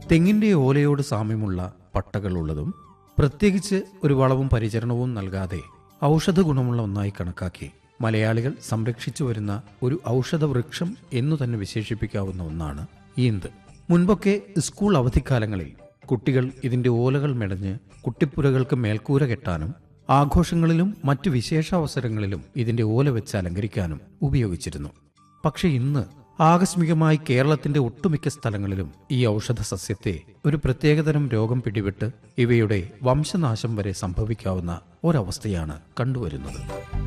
തെങ്ങിന്റെ ഓലയോട് സാമ്യമുള്ള പട്ടകളുള്ളതും പ്രത്യേകിച്ച് ഒരു വളവും പരിചരണവും നൽകാതെ ഔഷധ ഗുണമുള്ള ഒന്നായി കണക്കാക്കി മലയാളികൾ സംരക്ഷിച്ചു വരുന്ന ഒരു ഔഷധ വൃക്ഷം എന്നു തന്നെ വിശേഷിപ്പിക്കാവുന്ന ഒന്നാണ് ഈന്ത് മുൻപൊക്കെ സ്കൂൾ അവധിക്കാലങ്ങളിൽ കുട്ടികൾ ഇതിന്റെ ഓലകൾ മെടഞ്ഞ് കുട്ടിപ്പുരകൾക്ക് മേൽക്കൂര കെട്ടാനും ആഘോഷങ്ങളിലും മറ്റു വിശേഷാവസരങ്ങളിലും ഇതിന്റെ ഓല വെച്ച് അലങ്കരിക്കാനും ഉപയോഗിച്ചിരുന്നു പക്ഷെ ഇന്ന് ആകസ്മികമായി കേരളത്തിന്റെ ഒട്ടുമിക്ക സ്ഥലങ്ങളിലും ഈ ഔഷധ സസ്യത്തെ ഒരു പ്രത്യേകതരം രോഗം പിടിപെട്ട് ഇവയുടെ വംശനാശം വരെ സംഭവിക്കാവുന്ന ഒരവസ്ഥയാണ് കണ്ടുവരുന്നത്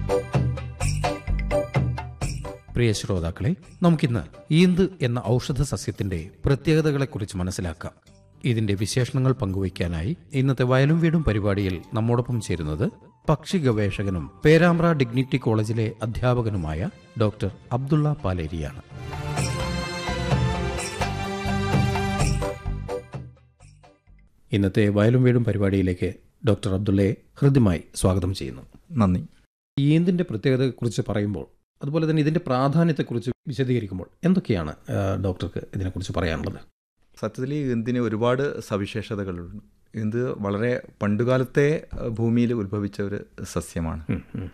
പ്രിയ ശ്രോതാക്കളെ നമുക്കിന്ന് ഈന്ത് എന്ന ഔഷധ സസ്യത്തിന്റെ പ്രത്യേകതകളെക്കുറിച്ച് മനസ്സിലാക്കാം ഇതിന്റെ വിശേഷണങ്ങൾ പങ്കുവയ്ക്കാനായി ഇന്നത്തെ വയലും വീടും പരിപാടിയിൽ നമ്മോടൊപ്പം ചേരുന്നത് പക്ഷി ഗവേഷകനും പേരാമ്പ്ര ഡിഗ്നിറ്റി കോളേജിലെ അധ്യാപകനുമായ ഡോക്ടർ അബ്ദുള്ള പാലേരിയാണ് ഇന്നത്തെ വയലും വീടും പരിപാടിയിലേക്ക് ഡോക്ടർ അബ്ദുള്ളയെ ഹൃദ്യമായി സ്വാഗതം ചെയ്യുന്നു നന്ദി ഈന്തിന്റെ പ്രത്യേകതയെക്കുറിച്ച് പറയുമ്പോൾ അതുപോലെ തന്നെ ഇതിന്റെ പ്രാധാന്യത്തെക്കുറിച്ച് വിശദീകരിക്കുമ്പോൾ എന്തൊക്കെയാണ് ആ, ഡോക്ടർക്ക് ഇതിനെക്കുറിച്ച് പറയാനുള്ളത് സത്യത്തിൽ ഇതിന് ഒരുപാട് സവിശേഷതകളുണ്ട് ഇത് വളരെ പണ്ടുകാലത്തെ ഭൂമിയിൽ ഉത്ഭവിച്ച ഒരു സസ്യമാണ്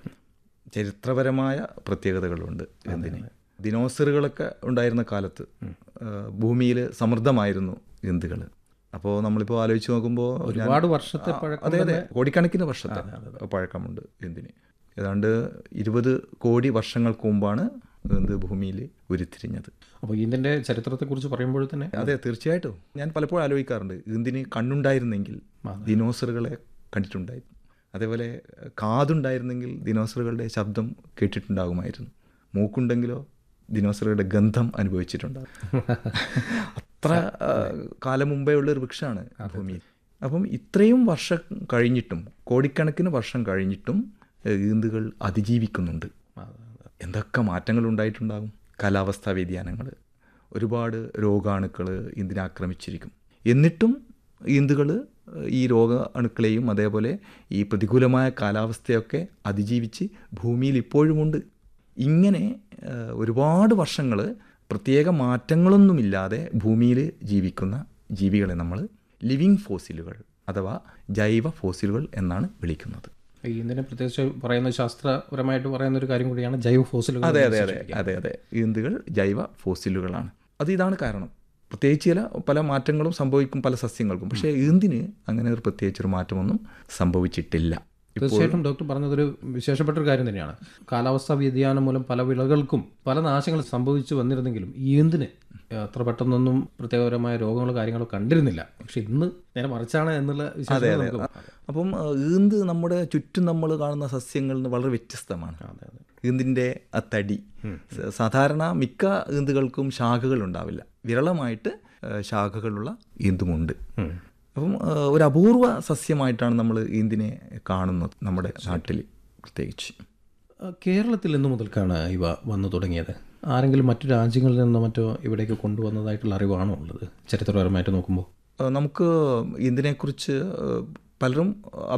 ചരിത്രപരമായ പ്രത്യേകതകളുണ്ട് എന്തിന് ദിനോസറുകളൊക്കെ ഉണ്ടായിരുന്ന കാലത്ത് ഭൂമിയിൽ സമൃദ്ധമായിരുന്നു എന്തുകൾ അപ്പോൾ നമ്മളിപ്പോൾ ആലോചിച്ച് നോക്കുമ്പോൾ ഞാൻ- ഒരുപാട് വർഷത്തെ ആ, പഴക്കം അതെ അതെ കോടിക്കണക്കിന് വർഷത്തെ പഴക്കമുണ്ട് എന്തിന് ഏതാണ്ട് ഇരുപത് കോടി വർഷങ്ങൾക്ക് മുമ്പാണ് എന്ത് ഭൂമിയിൽ ഉരുത്തിരിഞ്ഞത് അപ്പോൾ ഇതിന്റെ ചരിത്രത്തെക്കുറിച്ച് പറയുമ്പോൾ തന്നെ അതെ തീർച്ചയായിട്ടും ഞാൻ പലപ്പോഴും ആലോചിക്കാറുണ്ട് ഇതിന് കണ്ണുണ്ടായിരുന്നെങ്കിൽ ദിനോസറുകളെ കണ്ടിട്ടുണ്ടായിരുന്നു അതേപോലെ കാതുണ്ടായിരുന്നെങ്കിൽ ദിനോസറുകളുടെ ശബ്ദം കേട്ടിട്ടുണ്ടാകുമായിരുന്നു മൂക്കുണ്ടെങ്കിലോ ദിനോസറുകളുടെ ഗന്ധം അനുഭവിച്ചിട്ടുണ്ടാകും അത്ര ആ, കാലം മുമ്പേ ഉള്ള ഒരു വൃക്ഷമാണ് ഭൂമിയിൽ അപ്പം ഇത്രയും വർഷം കഴിഞ്ഞിട്ടും കോടിക്കണക്കിന് വർഷം കഴിഞ്ഞിട്ടും ഈന്തുകൾ അതിജീവിക്കുന്നുണ്ട് എന്തൊക്കെ മാറ്റങ്ങൾ ഉണ്ടായിട്ടുണ്ടാകും കാലാവസ്ഥാ വ്യതിയാനങ്ങൾ ഒരുപാട് രോഗാണുക്കൾ ഇതിനെ ആക്രമിച്ചിരിക്കും എന്നിട്ടും ഈന്തുകൾ ഈ രോഗാണുക്കളെയും അതേപോലെ ഈ പ്രതികൂലമായ കാലാവസ്ഥയൊക്കെ അതിജീവിച്ച് ഭൂമിയിൽ ഇപ്പോഴുമുണ്ട് ഇങ്ങനെ ആ, ഒരുപാട് വർഷങ്ങൾ പ്രത്യേക മാറ്റങ്ങളൊന്നുമില്ലാതെ ഭൂമിയിൽ ജീവിക്കുന്ന ജീവികളെ നമ്മൾ ലിവിങ് ഫോസിലുകൾ അഥവാ ജൈവ ഫോസിലുകൾ എന്നാണ് വിളിക്കുന്നത് ഇതിനെ പ്രത്യേകിച്ച് പറയുന്ന ശാസ്ത്രപരമായിട്ട് പറയുന്ന ഒരു കാര്യം കൂടിയാണ് ജൈവ ഫോസിലുകൾ അതെ അതെ അതെ അതെ അതെ ഈന്തുകൾ ജൈവ ഫോസിലുകളാണ് അത് ഇതാണ് കാരണം പ്രത്യേകിച്ച് ചില പല മാറ്റങ്ങളും സംഭവിക്കും പല സസ്യങ്ങൾക്കും പക്ഷേ ഈന്തിന് അങ്ങനെ ഒരു പ്രത്യേകിച്ചൊരു മാറ്റമൊന്നും സംഭവിച്ചിട്ടില്ല തീർച്ചയായിട്ടും ഡോക്ടർ പറഞ്ഞതൊരു വിശേഷപ്പെട്ട ഒരു കാര്യം തന്നെയാണ് കാലാവസ്ഥാ വ്യതിയാനം മൂലം പല വിളകൾക്കും പല നാശങ്ങൾ സംഭവിച്ചു വന്നിരുന്നെങ്കിലും ഈന്തിന് അത്ര പെട്ടെന്നൊന്നും പ്രത്യേകപരമായ രോഗങ്ങളോ കാര്യങ്ങളോ കണ്ടിരുന്നില്ല പക്ഷെ ഇന്ന് നേരെ മറിച്ചാണ് എന്നുള്ള വിശേഷം നമുക്ക് അപ്പം ആ, ഈന്ത് നമ്മുടെ ചുറ്റും നമ്മൾ കാണുന്ന സസ്യങ്ങളിൽ നിന്ന് വളരെ വ്യത്യസ്തമാണ് അതെ അതെ ഈന്തിൻ്റെ ആ തടി സ- സാധാരണ മിക്ക ഈന്തുകൾക്കും ശാഖകൾ ഉണ്ടാവില്ല വിരളമായിട്ട് ആ, ശാഖകളുള്ള ഈന്തുമുണ്ട് അപ്പം ആ, ഒരു അപൂർവ സസ്യമായിട്ടാണ് നമ്മൾ ഈന്തിനെ കാണുന്നത് നമ്മുടെ നാട്ടിൽ പ്രത്യേകിച്ച് ആ, കേരളത്തിൽ എന്നു മുതൽക്കാണ് ഇവ വന്നു തുടങ്ങിയത് ആരെങ്കിലും മറ്റു രാജ്യങ്ങളിൽ നിന്നോ മറ്റോ ഇവിടേക്ക് കൊണ്ടുവന്നതായിട്ടുള്ള അറിവാണോ ഉള്ളത് ചരിത്രപരമായിട്ട് നോക്കുമ്പോൾ ആ, നമുക്ക് ഇതിനെക്കുറിച്ച് ആ, പലരും